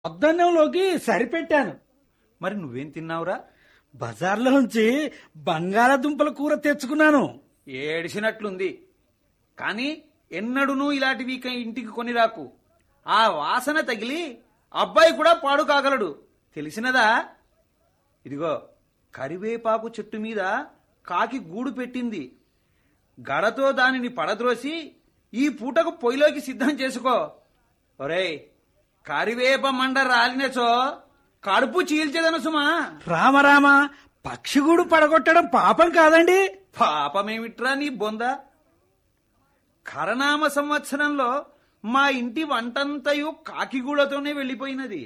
పొద్దన్నంలోకి సరిపెట్టాను మరి నువ్వేం తిన్నావురా బజార్లోంచి బంగాళాదుంపల కూర తెచ్చుకున్నాను ఏడిసినట్లుంది కానీ ఎన్నడూనూ ఇలాంటివి ఇక ఇంటికి కొని రాకు ఆ వాసన తగిలి అబ్బాయి కూడా పాడు కాగలడు తెలిసినదా ఇదిగో కరివేపాకు చెట్టు మీద కాకి గూడు పెట్టింది గడతో దానిని పడద్రోసి ఈ పూటకు పొయ్యిలోకి సిద్ధం చేసుకో ఒరేయ్ కరివేప మండ రాలినచో కడుపు చీల్చేదను సుమా రామరామ పక్షిగూడు పడగొట్టడం పాపం కాదండి పాపమేమిట్రా నీ బొంద కరనామ సంవత్సరంలో మా ఇంటి వంటంతయు కాకిగూడతోనే వెళ్ళిపోయినది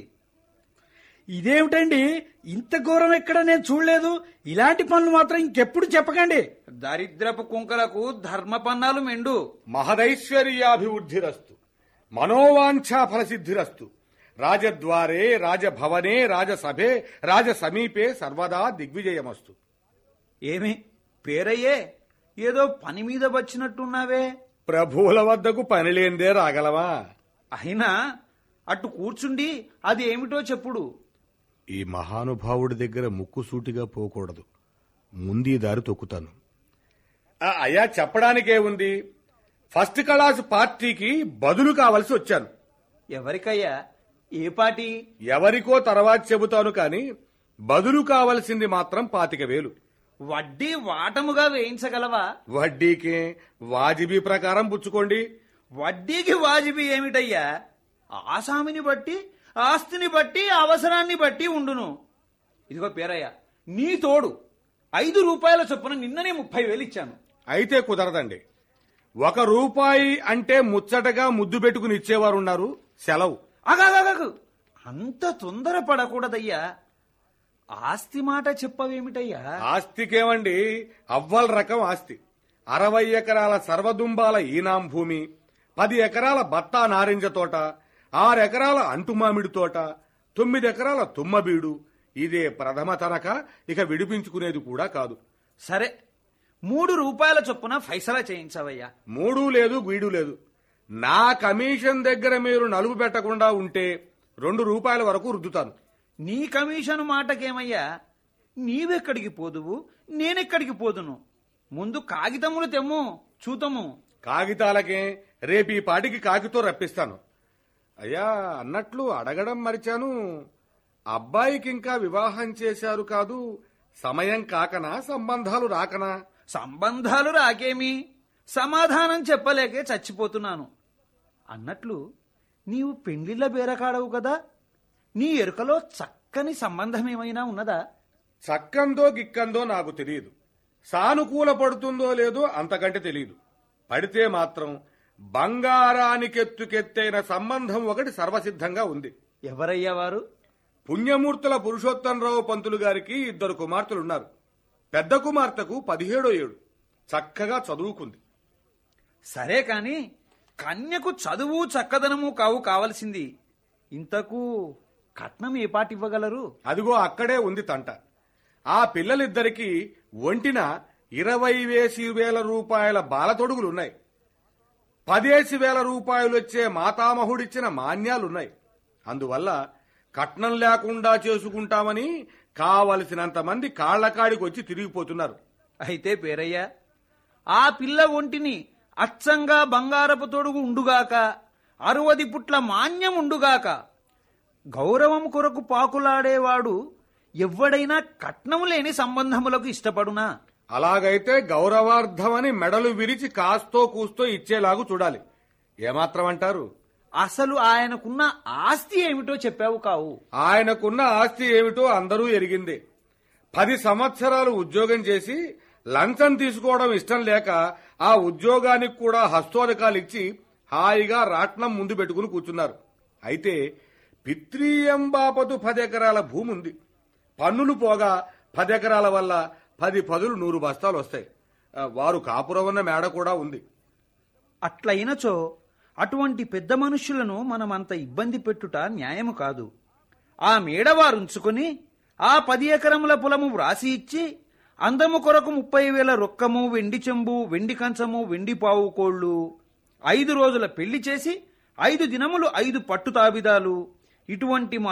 ఇదేమిటండి ఇంత ఘోరం ఎక్కడ నేను చూడలేదు ఇలాంటి పనులు మాత్రం ఇంకెప్పుడు చెప్పకండి దరిద్రపు కుంకలకు ధర్మపన్నాలు మెండు మహదైశ్వర్యాభివృద్ధిరస్తు మనోవాంఛా ఫలసిద్ధిరస్తు రాజద్వారే రాజభవనే రాజసభే రాజసమీపే సర్వదా దిగ్విజయమస్తు ఏమి పేరయ్యే ఏదో పని మీద వచ్చినట్టున్నావే ప్రభువుల వద్దకు పనిలేందే రాగలవా అయినా అటు కూర్చుండి అది ఏమిటో చెప్పుడు ఈ మహానుభావుడి దగ్గర ముక్కుసూటిగా పోకూడదు ముందీ దారి తొక్కుతాను ఆ, అయ్యా చెప్పడానికే ఉంది ఫస్ట్ క్లాస్ పార్టీకి బదులు కావలసి వచ్చాను ఎవరికయ్యా ఏ పాటి ఎవరికో తర్వాత చెబుతాను కాని బదులు కావలసింది మాత్రం పాతిక వేలు వడ్డీ వాటముగా వేయించగలవా వడ్డీకి వాజిబీ ప్రకారం పుచ్చుకోండి వడ్డీకి వాజిబీ ఏమిటయ్యా ఆసామిని బట్టి ఆస్తిని బట్టి అవసరాన్ని బట్టి ఉండును ఇదిగో పేరయ్య నీ తోడు ఐదు రూపాయల చొప్పున నిన్ననే ముప్పై వేలు ఇచ్చాను అయితే కుదరదండి ఒక రూపాయి అంటే ముచ్చటగా ముద్దు పెట్టుకుని ఇచ్చేవారు ఉన్నారు సెలవు అగాగగు అంత తొందర పడకూడదయ్యా ఆస్తి మాట చెప్పవేమిటయ్యా ఆస్తికేమండి అవ్వల్ రకం ఆస్తి అరవై ఎకరాల సర్వదుంబాల ఈనాం భూమి పది ఎకరాల బత్తా నారింజ తోట ఆరెకరాల అంటుమామిడి తోట తొమ్మిది ఎకరాల తుమ్మబీడు ఇదే ప్రథమ తనక ఇక విడిపించుకునేది కూడా కాదు సరే మూడు రూపాయల చొప్పున ఫైసలా చేయించవయ్యా మూడు లేదు గీడు లేదు నా కమిషన్ దగ్గర మీరు నలుగు పెట్టకుండా ఉంటే రెండు రూపాయల వరకు రుద్దుతాను నీ కమిషన్ మాటకేమయ్యా నీవెక్కడికి పోదువు నేనెక్కడికి పోదును ముందు కాగితములు తెమ్ము చూతము కాగితాలకే రేపు ఈ పాటికి కాకితో రప్పిస్తాను అయ్యా అన్నట్లు అడగడం మరిచాను అబ్బాయికి ఇంకా వివాహం చేశారు కాదు సమయం కాకనా సంబంధాలు రాకనా సంబంధాలు రాకేమి సమాధానం చెప్పలేకే చచ్చిపోతున్నాను అన్నట్లు నీవు పెండ్లిళ్ళ బేరకాడవు కదా నీ ఎరుకలో చక్కని సంబంధం ఏమైనా ఉన్నదా చక్కందో గిక్కందో నాకు తెలియదు సానుకూల పడుతుందో లేదో అంతకంటే తెలియదు పడితే మాత్రం బంగారానికెత్తుకెత్తైన సంబంధం ఒకటి సర్వసిద్ధంగా ఉంది ఎవరయ్యా వారు పుణ్యమూర్తుల పురుషోత్తమరావు పంతులు గారికి ఇద్దరు కుమార్తెలున్నారు పెద్ద కుమార్తెకు పదిహేడో ఏడు చక్కగా చదువుకుంది సరే కాని కన్యకు చదువు చక్కదనము కావు కావలసింది ఇంతకు కట్నం ఏ పాటి ఇవ్వగలరు అదిగో అక్కడే ఉంది తంట ఆ పిల్లలిద్దరికి ఒంటిన ఇరవై వేసి వేల రూపాయల బాలతొడుగులున్నాయి పదేసి వేల రూపాయలు వచ్చే మాతామహుడిచ్చిన మాన్యాలున్నాయి అందువల్ల కట్నం లేకుండా చేసుకుంటామని కావలసినంత మంది కాళ్లకాడికి వచ్చి తిరిగిపోతున్నారు అయితే పేరయ్య ఆ పిల్ల ఒంటిని అచ్చంగా బంగారపు తొడుగు ఉండుగాక అరువది పుట్ల మాన్యం ఉండుగాక గౌరవం కొరకు పాకులాడేవాడు ఎవ్వడైనా కట్నము లేని సంబంధములకు ఇష్టపడునా అలాగైతే గౌరవార్థమని మెడలు విరిచి కాస్తో కూస్తో ఇచ్చేలాగు చూడాలి ఏమాత్రం అంటారు అసలు ఆయనకున్న ఆస్తి ఏమిటో చెప్పావు కావు ఆయనకున్న ఆస్తి ఏమిటో అందరూ ఎరిగిందే పది సంవత్సరాలు ఉద్యోగం చేసి లంచం తీసుకోవడం ఇష్టం లేక ఆ ఉద్యోగానికి కూడా హస్తోదకాలు ఇచ్చి హాయిగా రాట్నం ముందు పెట్టుకుని కూర్చున్నారు అయితే పిత్రీయం బాపతు పది ఎకరాల భూమి ఉంది పన్నులు పోగా పది ఎకరాల వల్ల పది పదులు నూరు బస్తాలు వస్తాయి ఆ, వారు కాపురం ఉన్న మేడ కూడా ఉంది అట్లయినచో అటువంటి పెద్ద మనుష్యులను మనం అంత ఇబ్బంది పెట్టుట న్యాయము కాదు ఆ మేడవారుంచుకొని ఆ పది ఎకరముల పొలము వ్రాసి ఇచ్చి అందము కొరకు ముప్పై వేల రొక్కము వెండి చెంబు వెండి కంచము వెండి పావు కోళ్లు ఐదు రోజుల పెళ్లి చేసి ఐదు దినములు ఐదు పట్టు తాబిదాలు ఇటువంటి